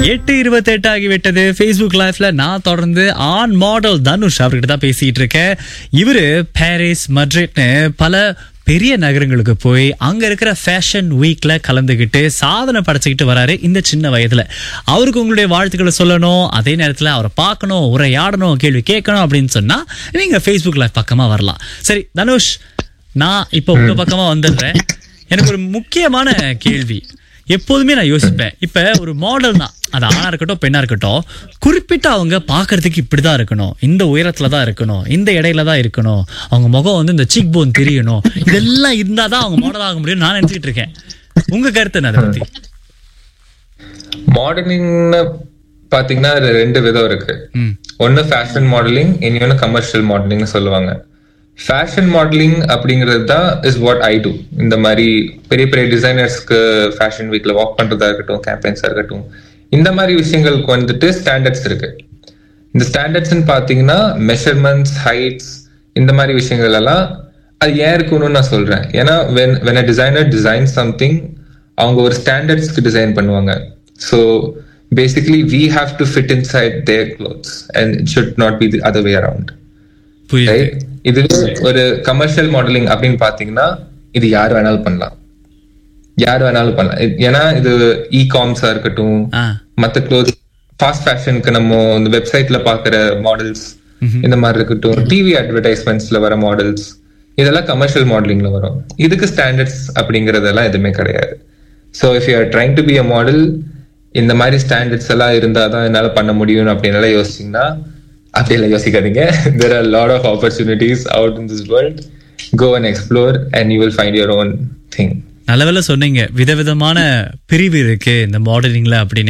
எட்டு இருபத்தி எட்டு ஆகிவிட்டது ஃபேஸ்புக் லைஃப்ல நான் தொடர்ந்து ஆன் மாடல் தனுஷ் அவர்கிட்ட தான் பேசிட்டு இருக்கேன் இவரு பாரிஸ் மட்ரிட்னு பல பெரிய நகரங்களுக்கு போய் அங்க இருக்கிற ஃபேஷன் வீக்ல கலந்துக்கிட்டு சாதனை படைச்சுக்கிட்டு வராரு இந்த சின்ன வயதுல அவருக்கு உங்களுடைய வாழ்த்துக்களை சொல்லணும் அதே நேரத்துல அவரை பார்க்கணும் உரையாடணும் கேள்வி கேட்கணும் அப்படின்னு சொன்னா நீங்க ஃபேஸ்புக் லைவ் பக்கமா வரலாம் சரி தனுஷ் நான் இப்போ உங்க பக்கமா வந்துடுறேன் எனக்கு ஒரு முக்கியமான கேள்வி எப்போதுமே நான் யோசிப்பேன் இப்ப ஒரு மாடல் தான் அது ஆணா இருக்கட்டும் பெண்ணா இருக்கட்டும் குறிப்பிட்ட அவங்க பார்க்கிறதுக்கு இப்படிதான் இருக்கணும் இந்த உயரத்துல தான் இருக்கணும் இந்த இடையில தான் இருக்கணும் அவங்க முகம் வந்து இந்த சிக் போன் தெரியணும் இதெல்லாம் இருந்தாதான் அவங்க மாடல் ஆக முடியும் நான் நினைச்சிட்டு இருக்கேன் உங்க கருத்து என்ன அதை பத்தி மாடலிங்னு பாத்தீங்கன்னா அதுல ரெண்டு விதம் இருக்கு ம் ஒன்னு ஃபேஷன் மாடலிங் இன்னொன்னு கமர்ஷியல் மாடலிங்னு சொல்லுவாங்க ஃபேஷன் மாடலிங் அப்படிங்கிறது தான் இஸ் வாட் ஐ டூ இந்த மாதிரி பெரிய பெரிய டிசைனர்ஸ்க்கு ஃபேஷன் வீக்ல வாக் பண்றதா இருக்கட்டும் கேம்பெயின்ஸா இருக்கட்டும் இந்த மாதிரி விஷயங்களுக்கு வந்துட்டு ஸ்டாண்டர்ட்ஸ் இருக்கு இந்த ஸ்டாண்டர்ட்ஸ்னு பாத்தீங்கன்னா மெஷர்மெண்ட்ஸ் ஹைட்ஸ் இந்த மாதிரி விஷயங்கள் எல்லாம் அது ஏன் இருக்கணும்னு நான் சொல்றேன் ஏன்னா when when a designer design something அவங்க ஒரு ஸ்டாண்டர்ட்ஸ்க்கு டிசைன் பண்ணுவாங்க so basically we have to fit inside their clothes and it should not be the other way around புரியுது ரைட் இதுவே ஒரு கமர்ஷியல் மாடலிங் அப்படின்னு பாத்தீங்கன்னா இது யார் வேணாலும் பண்ணலாம் யார் வேணாலும் பண்ணலாம் இது- ஏன்னா இது இ காம்ஸா இருக்கட்டும் ஆ மத்த க்ளோத் ஃபாஸ்ட் ஃபேஷனுக்கு நம்ம இந்த வெப்சைட்ல பாக்குற மாடல்ஸ் இந்த மாதிரி இருக்கட்டும் டிவி அட்வர்டைஸ்மெண்ட்ஸ்ல வர மாடல்ஸ் இதெல்லாம் கமர்ஷியல் மாடலிங்ல வரும் இதுக்கு ஸ்டாண்டர்ட்ஸ் அப்படிங்கறதெல்லாம் எதுவுமே கிடையாது so if you are trying to be a model இந்த மாதிரி ஸ்டாண்டர்ட்ஸ் எல்லாம் இருந்தா தான் என்னால பண்ண முடியும் அப்படின்னு யோசிச்சீங்கன்னா அப்படியெல்லாம் யோசிக்காதீங்க there are lot of opportunities out in this world go and explore and you will find your own thing நல்ல வேளை சொன்னீங்க விதவிதமான பிரிவு இருக்கு இந்த மாடலிங்ல அப்படின்னு